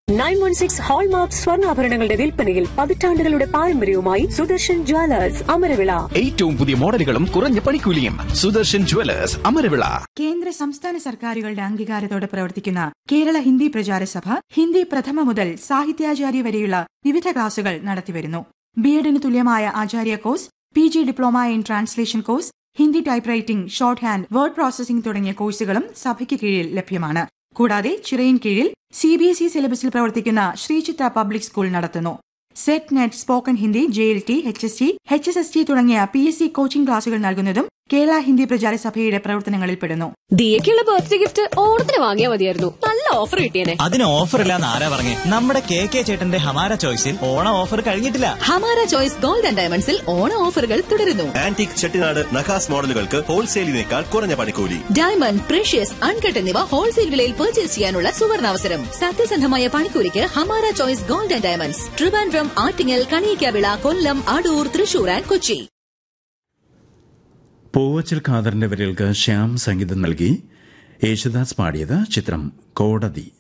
nine one six hallmark സ്വർണ്ണാഭരണങ്ങളുടെ വിൽപ്പനയിൽ പതിറ്റാണ്ടുകളുടെ പാരമ്പര്യവുമായി സുദർശൻ ജ്വല്ലേഴ്സ് അമരവിള ഏറ്റവും പുതിയ മോഡലുകളും കുറഞ്ഞ പണിക്കൂലിയും സുദർശൻ ജുവലേഴ്സ് അമരവിള കേന്ദ്ര സംസ്ഥാന സർക്കാരുകളുടെ അംഗീകാരത്തോടെ പ്രവർത്തിക്കുന്ന കേരള ഹിന്ദി പ്രചാര സഭ ഹിന്ദി പ്രഥമ മുതൽ സാഹിത്യാചാര്യ വരെയുള്ള വിവിധ ക്ലാസുകൾ നടത്തിവരുന്നു ബി എഡിന് തുല്യമായ ആചാര്യ course P G diploma in translation course Hindi type writing shorthand word processing തുടങ്ങിയ കോഴ്സുകളും സഭയ്ക്ക് കീഴിൽ ലഭ്യമാണ് കൂടാതെ ചിറയിൻ കീഴിൽ സി ബി എസ് ഇ സിലബസിൽ പ്രവർത്തിക്കുന്ന ശ്രീചിത്ര പബ്ലിക് സ്കൂൾ നടത്തുന്നു set net spoken Hindi J L T H S T H S S T തുടങ്ങിയ പി എസ് സി കോച്ചിംഗ് ക്ലാസുകൾ നൽകുന്നതും കേരള ഹിന്ദി പ്രചാര സഭയുടെ പ്രവർത്തനങ്ങളിൽ പെടുന്നു ദിയക്കുള്ള ബർത്ത്ഡേ ഗിഫ്റ്റ് ഓണത്തിന് വാങ്ങിയാൽ മതിയായിരുന്നു നല്ല ഓഫർ കിട്ടിയേനെ അതിന് ഓഫർ ഇല്ലാന്ന് ആരാ പറഞ്ഞേ നമ്മുടെ കെ കെ ചേട്ടന്റെ ഹമാര ചോയ്സിൽ ഓണം ഓഫർ കഴിഞ്ഞിട്ടില്ല ഹമാര ചോയ്സ് ഗോൾഡ് ആൻഡ് ഡയമണ്ട്സിൽ ഓണ ഓഫറുകൾ തുടരുന്നു ആന്റിക് ചെട്ടിനാട് നഖാസ് മോഡലുകൾക്ക് ഹോൾസെയിലിനേക്കാൾ കുറഞ്ഞ പണിക്കൂലി ഡയമണ്ട് പ്രഷ്യസ് അൺകട്ട് എന്നിവ ഹോൾസെയിൽ വിലയിൽ പർച്ചേസ് ചെയ്യാനുള്ള സുവർണാവസരം സത്യസന്ധമായ പണിക്കൂലിക്ക് Hamara choice gold and diamonds Trivandrum Attingal Kaniyakavila Kollam Adoor Thrissur and Kochi Poovachal ഖാദറിന്റെ വരികൾക്ക് ശ്യാം സംഗീതം നൽകി യേശുദാസ് പാടിയത് ചിത്രം കോടതി